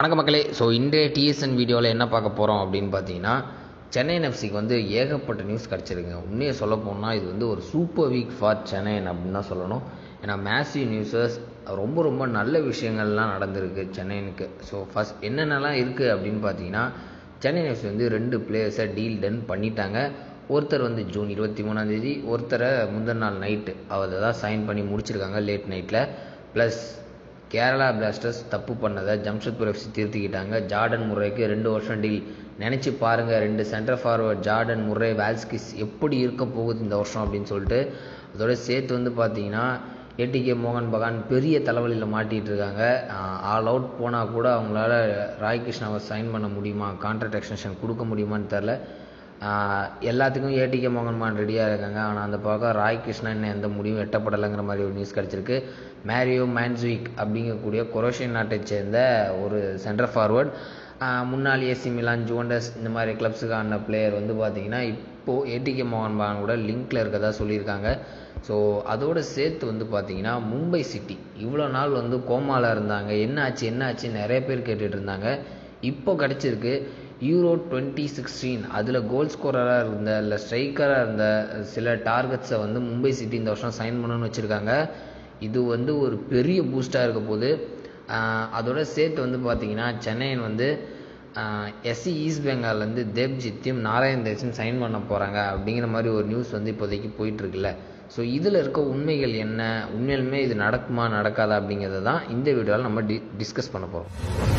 வணக்கம் மக்களே ஸோ இன்றைய டிஎஸ்என் வீடியோவில் என்ன பார்க்க போகிறோம் அப்படின்னு பார்த்தீங்கன்னா சென்னை எஃப்சிக்கு வந்து ஏகப்பட்ட நியூஸ் கிடச்சிருக்குங்க உண்மையை சொல்ல போனால் இது வந்து ஒரு சூப்பர் வீக் ஃபார் சென்னை அப்படின்னு தான் சொல்லணும் ஏன்னா மேசிவ் நியூஸஸ் ரொம்ப ரொம்ப நல்ல விஷயங்கள்லாம் நடந்திருக்கு சென்னைனுக்கு ஸோ ஃபஸ்ட் என்னென்னலாம் இருக்குது அப்படின்னு பார்த்தீங்கன்னா சென்னை எஃப்சி வந்து ரெண்டு பிளேயர்ஸை டீல் டன் பண்ணிட்டாங்க ஒருத்தர் வந்து ஜூன் இருபத்தி மூணாந்தேதி ஒருத்தரை முந்தின நாள் நைட்டு அதை தான் சைன் பண்ணி முடிச்சிருக்காங்க லேட் நைட்டில் ப்ளஸ் கேரளா பிளாஸ்டர்ஸ் தப்பு பண்ணதை ஜம்ஷெட்பூர் எஃப்சி திருத்திக்கிட்டாங்க ஜார்டன் முர்ரேக்கு ரெண்டு வருஷம் டீல் நினச்சி பாருங்கள் ரெண்டு சென்டர் ஃபார்வர்ட் ஜார்டன் முர்ரே வேல்ஸ்கிஸ் எப்படி இருக்க போகுது இந்த வருஷம் அப்படின்னு சொல்லிட்டு அதோட சேர்த்து வந்து பார்த்தீங்கன்னா ஏடிகே மோகன் பகான் பெரிய தலைவலியில் மாட்டிகிட்டு இருக்காங்க ஆல் அவுட் போனால் கூட அவங்களால ராய் கிருஷ்ணாவை சைன் பண்ண முடியுமா கான்ட்ராக்ட் எக்ஸ்டென்ஷன் கொடுக்க முடியுமான்னு தெரில எல்லாத்துக்கும் ஏடிகே மோகன்மான் ரெடியாக இருக்காங்க ஆனால் அந்த பக்கம் ராய் கிருஷ்ணா இன்னும் எந்த முடிவும் எட்டப்படலைங்கிற மாதிரி ஒரு நியூஸ் கிடச்சிருக்கு மேரியோ மேன்ஸ்விக் அப்படிங்கக்கூடிய கொரோஷியன் நாட்டை சேர்ந்த ஒரு சென்டர் ஃபார்வர்ட் முன்னாள் ஏசி மிலான் ஜுவண்டஸ் இந்த மாதிரி கிளப்ஸுக்கு ஆன பிளேயர் வந்து பார்த்தீங்கன்னா இப்போது ஏடிகே மோகன் பகான் கூட லிங்க்கில் இருக்கதா சொல்லியிருக்காங்க ஸோ அதோடு சேர்த்து வந்து பார்த்தீங்கன்னா மும்பை சிட்டி இவ்வளோ நாள் வந்து கோமாவில் இருந்தாங்க என்ன ஆச்சு என்ன ஆச்சு நிறைய பேர் கேட்டுட்டு இருந்தாங்க இப்போ கிடச்சிருக்கு யூரோ டுவெண்ட்டி சிக்ஸ்டீன் அதில் கோல் ஸ்கோரராக இருந்த இல்லை ஸ்ட்ரைக்கராக இருந்த சில டார்கெட்ஸை வந்து மும்பை சிட்டி இந்த வருஷம் சைன் பண்ணணும்னு வச்சுருக்காங்க இது வந்து ஒரு பெரிய பூஸ்டாக இருக்க போது அதோட சேர்த்து வந்து பார்த்தீங்கன்னா சென்னையன் வந்து எஸ்சி ஈஸ்ட் பெங்கால்லேருந்து தேவ்ஜித்தையும் நாராயண் தேசம் சைன் பண்ண போகிறாங்க அப்படிங்கிற மாதிரி ஒரு நியூஸ் வந்து இப்போதைக்கு போயிட்டுருக்குல்ல ஸோ இதில் இருக்க உண்மைகள் என்ன உண்மையிலுமே இது நடக்குமா நடக்காதா அப்படிங்கிறத தான் இந்த வீடியோவில் நம்ம டி டிஸ்கஸ் பண்ண போகிறோம்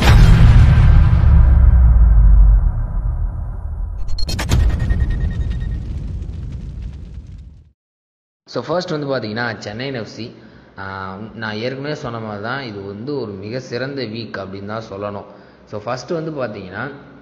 ஸோ ஃபர்ஸ்ட் வந்து பார்த்தீங்கன்னா சென்னை எஃப்சி நான் ஏற்கனவே சொன்ன மாதிரி தான் இது வந்து ஒரு மிக சிறந்த வீக் அப்படின்னு தான் சொல்லணும் ஸோ ஃபஸ்ட்டு வந்து பார்த்தீங்கன்னா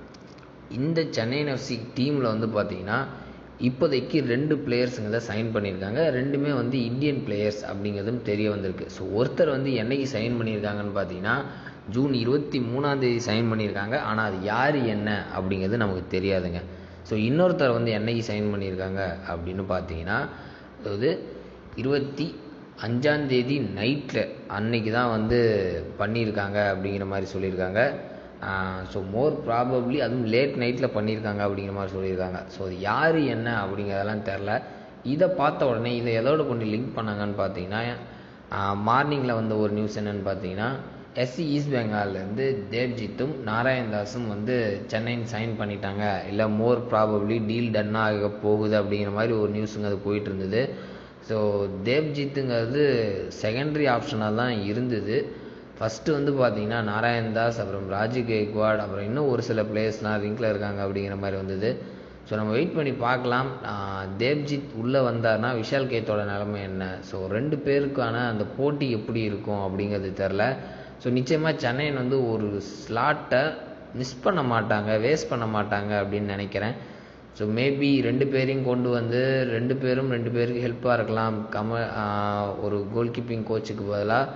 இந்த சென்னை எஃப்சி டீமில் வந்து பார்த்தீங்கன்னா இப்போதைக்கு ரெண்டு பிளேயர்ஸுங்க தான் சைன் பண்ணியிருக்காங்க ரெண்டுமே வந்து இந்தியன் பிளேயர்ஸ் அப்படிங்கிறதும் தெரிய வந்திருக்கு ஸோ ஒருத்தர் வந்து என்னைக்கு சைன் பண்ணியிருக்காங்கன்னு பார்த்தீங்கன்னா ஜூன் இருபத்தி மூணாந்தேதி சைன் பண்ணியிருக்காங்க ஆனால் அது யார் என்ன அப்படிங்கிறது நமக்கு தெரியாதுங்க ஸோ இன்னொருத்தர் வந்து என்னைக்கு சைன் பண்ணியிருக்காங்க அப்படின்னு பார்த்தீங்கன்னா அதாவது இருபத்தி அஞ்சாந்தேதி நைட்டில் அன்னைக்கு தான் வந்து பண்ணியிருக்காங்க அப்படிங்கிற மாதிரி சொல்லியிருக்காங்க ஸோ மோர் ப்ராபப்ளி அதுவும் லேட் நைட்டில் பண்ணியிருக்காங்க அப்படிங்கிற மாதிரி சொல்லியிருக்காங்க ஸோ அது யார் என்ன அப்படிங்கிறதெல்லாம் தெரில இதை பார்த்த உடனே இதை எதோட கொண்டு லிங்க் பண்ணாங்கன்னு பார்த்தீங்கன்னா மார்னிங்கில் வந்த ஒரு நியூஸ் என்னென்னு பார்த்தீங்கன்னா எஸ்சி ஈஸ்ட் பெங்கால்லேருந்து தேவ்ஜித்தும் நாராயண் வந்து சென்னைன்னு சைன் பண்ணிட்டாங்க இல்லை மோர் ப்ராபப்ளி டீல் டன் ஆக போகுது அப்படிங்கிற மாதிரி ஒரு நியூஸுங்க அது போயிட்டு இருந்தது ஸோ தேவ்ஜித்துங்கிறது செகண்டரி ஆப்ஷனாக தான் இருந்தது ஃபஸ்ட்டு வந்து பார்த்தீங்கன்னா நாராயண் தாஸ் அப்புறம் ராஜு கெய்க்வாட் அப்புறம் இன்னும் ஒரு சில பிளேயர்ஸ்லாம் ரிங்கில் இருக்காங்க அப்படிங்கிற மாதிரி வந்தது ஸோ நம்ம வெயிட் பண்ணி பார்க்கலாம் தேவ்ஜித் உள்ளே வந்தார்னா விஷால் கேத்தோட நிலமை என்ன ஸோ ரெண்டு பேருக்கான அந்த போட்டி எப்படி இருக்கும் அப்படிங்கிறது தெரில ஸோ நிச்சயமாக சென்னையன் வந்து ஒரு ஸ்லாட்டை மிஸ் பண்ண மாட்டாங்க வேஸ்ட் பண்ண மாட்டாங்க அப்படின்னு நினைக்கிறேன் ஸோ மேபி ரெண்டு பேரையும் கொண்டு வந்து ரெண்டு பேரும் ரெண்டு பேருக்கு ஹெல்ப்பாக இருக்கலாம் கம ஒரு கோல் கீப்பிங் கோச்சுக்கு பதிலாக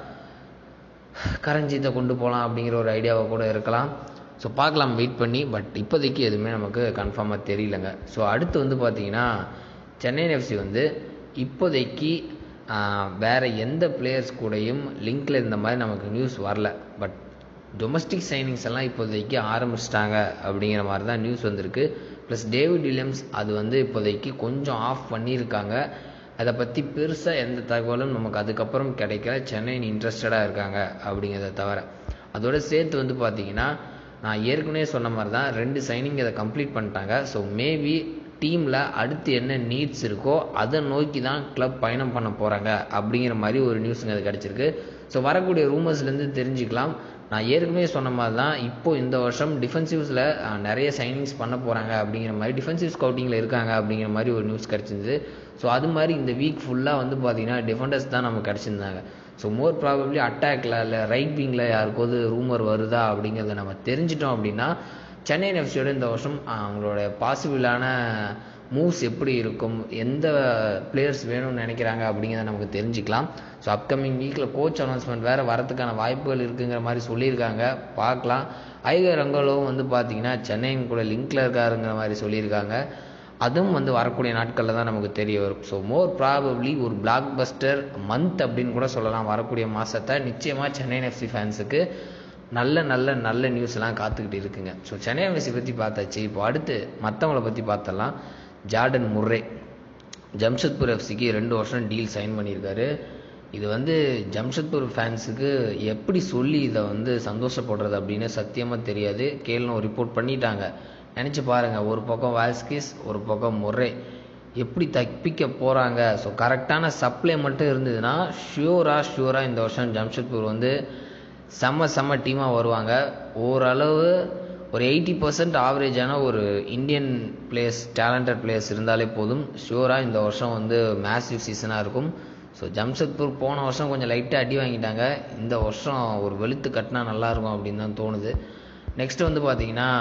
கரஞ்சித்தை கொண்டு போகலாம் அப்படிங்கிற ஒரு ஐடியாவை கூட இருக்கலாம் ஸோ பார்க்கலாம் வெயிட் பண்ணி பட் இப்போதைக்கு எதுவுமே நமக்கு கன்ஃபார்மாக தெரியலங்க ஸோ அடுத்து வந்து பார்த்தீங்கன்னா சென்னை எஃப்சி வந்து இப்போதைக்கு வேறு எந்த பிளேயர்ஸ் கூடயும் லிங்கில் இருந்த மாதிரி நமக்கு நியூஸ் வரல பட் டொமஸ்டிக் சைனிங்ஸ் எல்லாம் இப்போதைக்கு ஆரம்பிச்சிட்டாங்க அப்படிங்கிற மாதிரி தான் நியூஸ் வந்திருக்கு ப்ளஸ் டேவிட் வில்லியம்ஸ் அது வந்து இப்போதைக்கு கொஞ்சம் ஆஃப் பண்ணியிருக்காங்க அதை பற்றி பெருசாக எந்த தகவலும் நமக்கு அதுக்கப்புறம் கிடைக்கல சென்னை இன்ட்ரெஸ்டடாக இருக்காங்க அப்படிங்கிறத தவிர அதோட சேர்த்து வந்து பார்த்தீங்கன்னா நான் ஏற்கனவே சொன்ன மாதிரி தான் ரெண்டு சைனிங் அதை கம்ப்ளீட் பண்ணிட்டாங்க ஸோ மேபி டீமில் அடுத்து என்ன நீட்ஸ் இருக்கோ அதை நோக்கி தான் கிளப் பயணம் பண்ண போகிறாங்க அப்படிங்கிற மாதிரி ஒரு நியூஸுங்க அது கிடச்சிருக்கு ஸோ வரக்கூடிய ரூமர்ஸ்லேருந்து தெரிஞ்சுக்கலாம் நான் ஏற்கனவே சொன்ன மாதிரி தான் இப்போ இந்த வருஷம் டிஃபென்சிவ்ஸில் நிறைய சைனிங்ஸ் பண்ண போகிறாங்க அப்படிங்கிற மாதிரி டிஃபென்சிவ் ஸ்கவுட்டிங்கில் இருக்காங்க அப்படிங்கிற மாதிரி ஒரு நியூஸ் கிடச்சிருந்தது ஸோ அது மாதிரி இந்த வீக் ஃபுல்லாக வந்து பார்த்தீங்கன்னா டிஃபெண்டர்ஸ் தான் நமக்கு கிடச்சிருந்தாங்க ஸோ மோர் ப்ராபப்ளி அட்டாக்ல இல்லை ரைட் விங்கில் யாருக்காவது ரூமர் வருதா அப்படிங்கிறத நம்ம தெரிஞ்சிட்டோம் அப்படின்னா சென்னை எஃப்சியோட இந்த வருஷம் அவங்களோட பாசிபிளான மூவ்ஸ் எப்படி இருக்கும் எந்த பிளேயர்ஸ் வேணும்னு நினைக்கிறாங்க அப்படிங்கிறத நமக்கு தெரிஞ்சுக்கலாம் ஸோ அப்கமிங் வீக்கில் கோச் அனௌன்ஸ்மெண்ட் வேறு வரதுக்கான வாய்ப்புகள் இருக்குங்கிற மாதிரி சொல்லியிருக்காங்க பார்க்கலாம் ஐகர் ரங்கோலும் வந்து பார்த்தீங்கன்னா சென்னையின் கூட லிங்க்கில் இருக்காருங்கிற மாதிரி சொல்லியிருக்காங்க அதுவும் வந்து வரக்கூடிய நாட்களில் தான் நமக்கு தெரிய வரும் ஸோ மோர் ப்ராபப்ளி ஒரு பிளாக் பஸ்டர் மந்த் அப்படின்னு கூட சொல்லலாம் வரக்கூடிய மாதத்தை நிச்சயமாக சென்னை எஃப்சி ஃபேன்ஸுக்கு நல்ல நல்ல நல்ல நியூஸ்லாம் காத்துக்கிட்டு இருக்குங்க ஸோ சென்னை எஃப்சி பற்றி பார்த்தாச்சு இப்போ அடுத்து மற்றவங்கள பற்றி பார்த்தலாம் ஜார்டன் முர்ரே ஜம்ஷத்பூர் எஃப்சிக்கு ரெண்டு வருஷம் டீல் சைன் பண்ணியிருக்காரு இது வந்து ஜம்ஷத்பூர் ஃபேன்ஸுக்கு எப்படி சொல்லி இதை வந்து சந்தோஷப்படுறது அப்படின்னு சத்தியமாக தெரியாது கேள்னும் ரிப்போர்ட் பண்ணிட்டாங்க நினச்சி பாருங்கள் ஒரு பக்கம் வால்ஸ்கிஸ் ஒரு பக்கம் முர்ரே எப்படி தப்பிக்க போகிறாங்க ஸோ கரெக்டான சப்ளை மட்டும் இருந்ததுன்னா ஷியூராக ஷியூராக இந்த வருஷம் ஜம்ஷத்பூர் வந்து செம்ம செம்ம டீமாக வருவாங்க ஓரளவு ஒரு எயிட்டி பர்சன்ட் ஆவரேஜான ஒரு இந்தியன் பிளேயர்ஸ் டேலண்டட் பிளேயர்ஸ் இருந்தாலே போதும் ஷியூராக இந்த வருஷம் வந்து மேசிவ் சீசனாக இருக்கும் ஸோ ஜம்ஷத்பூர் போன வருஷம் கொஞ்சம் லைட்டாக அடி வாங்கிட்டாங்க இந்த வருஷம் ஒரு வெளுத்து கட்டினா நல்லாயிருக்கும் அப்படின்னு தான் தோணுது நெக்ஸ்ட் வந்து பார்த்தீங்கன்னா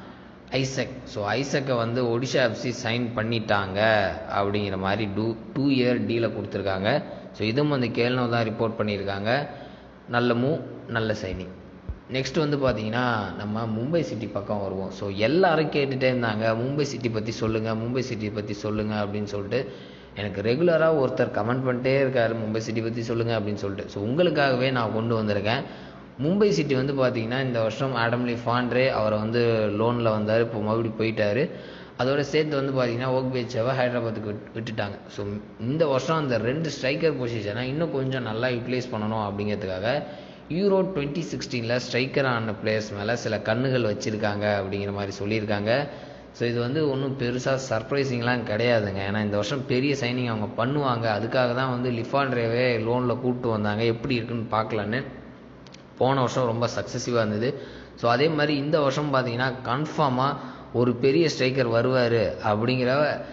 ஐசக் ஸோ ஐசக்கை வந்து ஒடிஷா எஃப்சி சைன் பண்ணிட்டாங்க அப்படிங்கிற மாதிரி டூ டூ இயர் டீலை கொடுத்துருக்காங்க ஸோ இதுவும் வந்து கேள்னோ தான் ரிப்போர்ட் பண்ணியிருக்காங்க நல்ல மூவ் நல்ல சைனிங் நெக்ஸ்ட் வந்து பார்த்தீங்கன்னா நம்ம மும்பை சிட்டி பக்கம் வருவோம் ஸோ எல்லாரும் கேட்டுகிட்டே இருந்தாங்க மும்பை சிட்டி பற்றி சொல்லுங்கள் மும்பை சிட்டி பற்றி சொல்லுங்கள் அப்படின்னு சொல்லிட்டு எனக்கு ரெகுலராக ஒருத்தர் கமெண்ட் பண்ணிட்டே இருக்கார் மும்பை சிட்டி பற்றி சொல்லுங்கள் அப்படின்னு சொல்லிட்டு ஸோ உங்களுக்காகவே நான் கொண்டு வந்திருக்கேன் மும்பை சிட்டி வந்து பார்த்தீங்கன்னா இந்த வருஷம் ஆடம்லி ஃபாண்ட்ரே அவரை வந்து லோனில் வந்தார் இப்போ மறுபடியும் போயிட்டார் அதோட சேர்த்து வந்து பார்த்தீங்கன்னா ஓக்பேச்சாவை ஹைதராபாத்துக்கு விட் விட்டுட்டாங்க ஸோ இந்த வருஷம் அந்த ரெண்டு ஸ்ட்ரைக்கர் பொசிஷனை இன்னும் கொஞ்சம் நல்லா யூட்டிலைஸ் பண்ணணும் அப்படிங்கிறதுக்காக யூரோ டுவெண்ட்டி சிக்ஸ்டீனில் ஸ்ட்ரைக்கர் ஆன பிளேயர்ஸ் மேலே சில கண்ணுகள் வச்சுருக்காங்க அப்படிங்கிற மாதிரி சொல்லியிருக்காங்க ஸோ இது வந்து ஒன்றும் பெருசாக சர்ப்ரைசிங்லாம் கிடையாதுங்க ஏன்னா இந்த வருஷம் பெரிய சைனிங் அவங்க பண்ணுவாங்க அதுக்காக தான் வந்து லிஃபாண்ட்ரேவே லோனில் கூப்பிட்டு வந்தாங்க எப்படி இருக்குன்னு பார்க்கலான்னு போன வருஷம் ரொம்ப சக்ஸஸிவாக இருந்தது ஸோ அதே மாதிரி இந்த வருஷம் பார்த்தீங்கன்னா கன்ஃபார்மாக ஒரு பெரிய ஸ்ட்ரைக்கர் வருவார் அப்படிங்கிற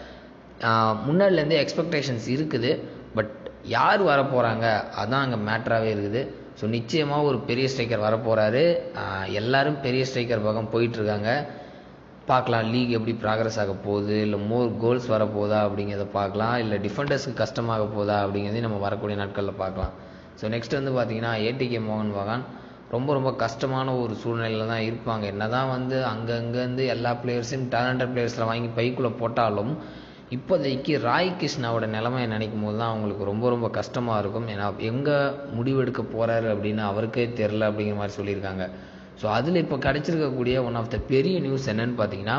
முன்னாடிலேருந்தே எக்ஸ்பெக்டேஷன்ஸ் இருக்குது பட் யார் வர போகிறாங்க அதான் அங்கே மேட்ராகவே இருக்குது ஸோ நிச்சயமாக ஒரு பெரிய ஸ்ட்ரைக்கர் வரப்போகிறாரு எல்லாரும் பெரிய ஸ்ட்ரைக்கர் பக்கம் போயிட்டுருக்காங்க பார்க்கலாம் லீக் எப்படி ப்ராக்ரஸ் ஆக போகுது இல்லை மோர் கோல்ஸ் வரப்போதா அப்படிங்கிறத பார்க்கலாம் இல்லை டிஃபெண்டர்ஸ்க்கு கஷ்டமாக போதா அப்படிங்கிறதையும் நம்ம வரக்கூடிய நாட்களில் பார்க்கலாம் ஸோ நெக்ஸ்ட் வந்து பார்த்தீங்கன்னா ஏடிகே மோகன் பகான் ரொம்ப ரொம்ப கஷ்டமான ஒரு சூழ்நிலையில் தான் இருப்பாங்க என்ன தான் வந்து அங்கங்கேருந்து எல்லா பிளேயர்ஸையும் டேலண்டட் பிளேயர்ஸில் வாங்கி பைக்குள்ளே போட்டாலும் இப்போதைக்கு ராய் கிருஷ்ணாவோட நிலைமையை நினைக்கும் போது தான் அவங்களுக்கு ரொம்ப ரொம்ப கஷ்டமாக இருக்கும் ஏன்னா எங்கே முடிவெடுக்க போகிறாரு அப்படின்னு அவருக்கே தெரில அப்படிங்கிற மாதிரி சொல்லியிருக்காங்க ஸோ அதில் இப்போ கிடச்சிருக்கக்கூடிய ஒன் ஆஃப் த பெரிய நியூஸ் என்னன்னு பார்த்தீங்கன்னா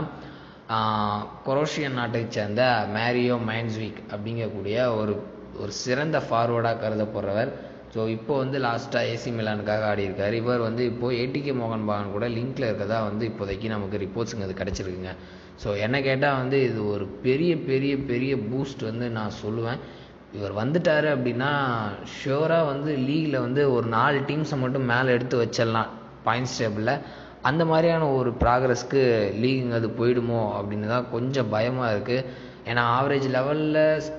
கொரோஷியன் நாட்டை சேர்ந்த மேரியோ மைன்ஸ்வீக் அப்படிங்கக்கூடிய ஒரு ஒரு சிறந்த ஃபார்வர்டாக கருதப்படுறவர் ஸோ இப்போ வந்து லாஸ்ட்டாக ஏசி மிலானுக்காக ஆடி இருக்கார் இவர் வந்து இப்போது ஏடிகே மோகன் பகான் கூட லிங்க்ல இருக்கதா வந்து இப்போதைக்கு நமக்கு ரிப்போர்ட்ஸுங்க அது கிடச்சிருக்குங்க ஸோ என்ன கேட்டால் வந்து இது ஒரு பெரிய பெரிய பெரிய பூஸ்ட் வந்து நான் சொல்லுவேன் இவர் வந்துட்டார் அப்படின்னா ஷியோராக வந்து லீகில் வந்து ஒரு நாலு டீம்ஸை மட்டும் மேலே எடுத்து வச்சிடலாம் பாயிண்ட்ஸ் டேபிளில் அந்த மாதிரியான ஒரு ப்ராக்ரஸ்க்கு லீகுங்க அது போயிடுமோ அப்படின்னு தான் கொஞ்சம் பயமாக இருக்குது ஏன்னா ஆவரேஜ் லெவலில்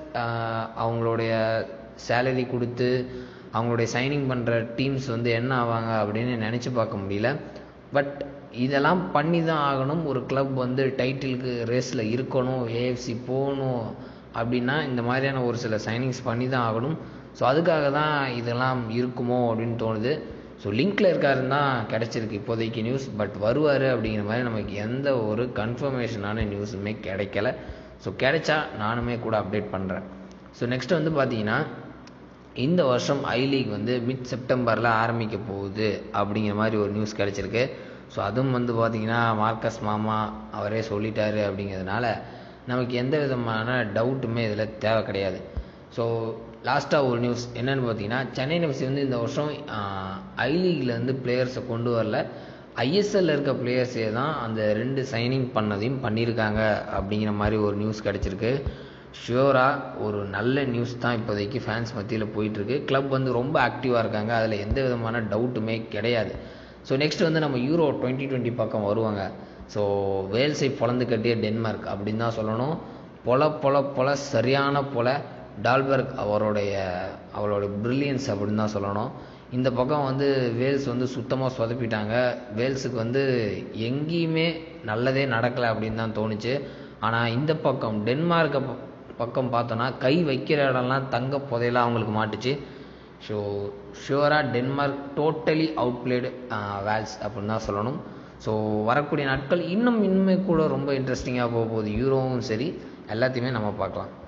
அவங்களுடைய சேலரி கொடுத்து அவங்களுடைய சைனிங் பண்ணுற டீம்ஸ் வந்து என்ன ஆவாங்க அப்படின்னு நினச்சி பார்க்க முடியல பட் இதெல்லாம் பண்ணி தான் ஆகணும் ஒரு கிளப் வந்து டைட்டிலுக்கு ரேஸில் இருக்கணும் ஏஎஃப்சி போகணும் அப்படின்னா இந்த மாதிரியான ஒரு சில சைனிங்ஸ் பண்ணி தான் ஆகணும் ஸோ அதுக்காக தான் இதெல்லாம் இருக்குமோ அப்படின்னு தோணுது ஸோ லிங்க்கில் இருக்காருன்னு தான் கிடச்சிருக்கு இப்போதைக்கு நியூஸ் பட் வருவார் அப்படிங்கிற மாதிரி நமக்கு எந்த ஒரு கன்ஃபர்மேஷனான நியூஸுமே கிடைக்கல ஸோ கிடைச்சா நானுமே கூட அப்டேட் பண்ணுறேன் ஸோ நெக்ஸ்ட் வந்து பார்த்தீங்கன்னா இந்த வருஷம் ஐ லீக் வந்து மிட் செப்டம்பரில் ஆரம்பிக்க போகுது அப்படிங்கிற மாதிரி ஒரு நியூஸ் கிடச்சிருக்கு ஸோ அதுவும் வந்து பார்த்திங்கன்னா மார்க்கஸ் மாமா அவரே சொல்லிட்டாரு அப்படிங்கிறதுனால நமக்கு எந்த விதமான டவுட்டுமே இதில் தேவை கிடையாது ஸோ லாஸ்ட்டாக ஒரு நியூஸ் என்னென்னு பார்த்தீங்கன்னா சென்னை எஃப்சி வந்து இந்த வருஷம் ஐ லீக்லேருந்து பிளேயர்ஸை கொண்டு வரல ஐஎஸ்எல்ல இருக்க பிளேயர்ஸே தான் அந்த ரெண்டு சைனிங் பண்ணதையும் பண்ணியிருக்காங்க அப்படிங்கிற மாதிரி ஒரு நியூஸ் கிடச்சிருக்கு ஷியோராக ஒரு நல்ல நியூஸ் தான் இப்போதைக்கு ஃபேன்ஸ் மத்தியில் போயிட்டுருக்கு கிளப் வந்து ரொம்ப ஆக்டிவாக இருக்காங்க அதில் எந்த விதமான டவுட்டுமே கிடையாது ஸோ நெக்ஸ்ட் வந்து நம்ம யூரோ டுவெண்ட்டி டுவெண்ட்டி பக்கம் வருவாங்க ஸோ வேல்ஸை பொழந்து கட்டிய டென்மார்க் அப்படின்னு தான் சொல்லணும் பொல பொல பொல சரியான பொல டால்பர்க் அவருடைய அவருடைய ப்ரில்லியன்ஸ் அப்படின்னு தான் சொல்லணும் இந்த பக்கம் வந்து வேல்ஸ் வந்து சுத்தமாக சொதப்பிட்டாங்க வேல்ஸுக்கு வந்து எங்கேயுமே நல்லதே நடக்கலை அப்படின்னு தான் தோணுச்சு ஆனால் இந்த பக்கம் டென்மார்க்கை பக்கம் பார்த்தோன்னா கை வைக்கிற இடம்லாம் தங்க புதையெல்லாம் அவங்களுக்கு மாட்டுச்சு ஸோ ஷுவராக Denmark totally out played Wales அப்படின்னு தான் சொல்லணும் ஸோ வரக்கூடிய நாட்கள் இன்னும் இன்னுமே கூட ரொம்ப இன்ட்ரெஸ்டிங்காக போக போகுது யூரோவும் சரி எல்லாத்தையுமே நம்ம பார்க்கலாம்